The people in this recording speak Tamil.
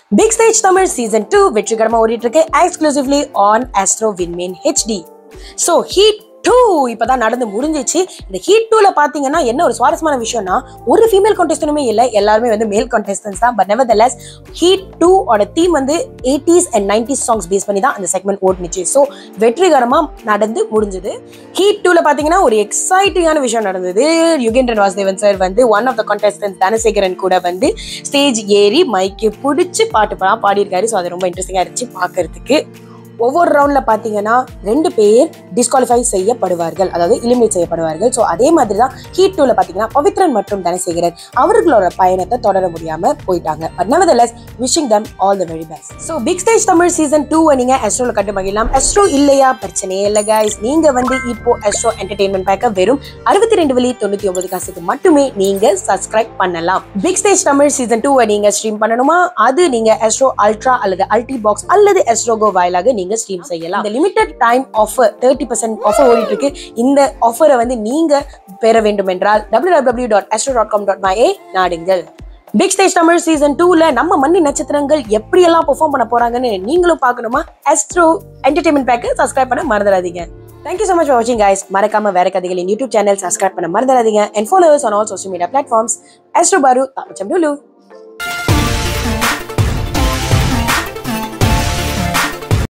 big stage Tamil season two வெற்றிகரமா ஓடிட்டு இருக்கு exclusively on Astro Vinmeen HD so heat two இப்பதான் நடந்து முடிஞ்சிச்சு இந்த ஹீட் டூல பாத்தீங்கன்னா என்ன ஒரு சுவாரஸ்யமான விஷயம்னா ஒரு ஃபீமேல் கான்டெஸ்டனுமே இல்லை எல்லாருமே வந்து மேல் கான்டெஸ்டன்ஸ் தான் but nevertheless heat two ஓட தீம் வந்து eighties and nineties songs base பண்ணி தான் அந்த செக்மெண்ட் ஓடுனுச்சு ஸோ வெற்றிகரமா நடந்து முடிஞ்சது ஹீட் டூல பாத்தீங்கன்னா ஒரு எக்ஸைட்டிங்கான விஷயம் நடந்தது யுகேந்திரன் வாசுதேவன் சார் வந்து one of the contestants Dhanasekaran கூட வந்து ஸ்டேஜ் ஏறி மைக்கு பிடிச்சி பாட்டு பா பாடியிருக்காரு ஸோ அது ரொம்ப இன்ட்ரெஸ்டிங்காக இருந்துச்சு பார்க்கறதுக்கு ஒவ்வொரு ரவுண்ட்ல பாத்தீங்கன்னா ரெண்டு பேர் டிஸ்குவாலிஃபை செய்யப்படுவார்கள் அதாவது எலிமினேட் செய்யப்படுவார்கள் ஸோ அதே மாதிரி தான் ஹீட் டூல பாத்தீங்கன்னா பவித்ரன் மற்றும் தனசேகரன் அவர்களோட பயணத்தை தொடர முடியாம போயிட்டாங்க but nevertheless wishing them all the very best so big stage Tamil season two நீங்க அஸ்ட்ரோல கண்டு மகிழலாம் அஸ்ட்ரோ இல்லையா பிரச்சனையே இல்லை கைஸ் நீங்க வந்து இப்போ அஸ்ட்ரோ என்டர்டைன்மெண்ட் பேக்க வெறும் அறுபத்தி ரெண்டு வழி தொண்ணூத்தி ஒன்பது காசுக்கு மட்டுமே நீங்க சப்ஸ்கிரைப் பண்ணலாம் big stage Tamil season two நீங்க ஸ்ட்ரீம் பண்ணணுமா அது நீங்க அஸ்ட்ரோ அல்ட்ரா அல்லது அல்டி பாக்ஸ் அல்லது அஸ்ட்ரோகோ வாயிலாக நீங்க ஸ்ட்ரீம் செய்யலாம் இந்த limited time offer thirty percent offer ஓடிட்டு இருக்கு இந்த ஆஃபரை வந்து நீங்க பெற வேண்டும் என்றால் W W dot Astro dot com dot my நாடுங்கள் பிக் ஸ்டேஜ் தமிழ் சீசன் டூல நம்ம மண்ணி நட்சத்திரங்கள் எப்படியெல்லாம் பெர்ஃபார்ம் பண்ண போறாங்கன்னு நீங்களும் பார்க்கணுமா அஸ்ட்ரோ என்டர்டைன்மெண்ட் பேக்கு சப்ஸ்கிரைப் பண்ண மறந்துடாதீங்க thank you so much for watching guys மறக்காம வேற கதைகளின் யூடியூப் சேனல் சப்ஸ்கிரைப் பண்ண மறந்துடாதீங்க and follow us on all social media platforms அஸ்ட்ரோ பாரு தாமச்சம் டுலு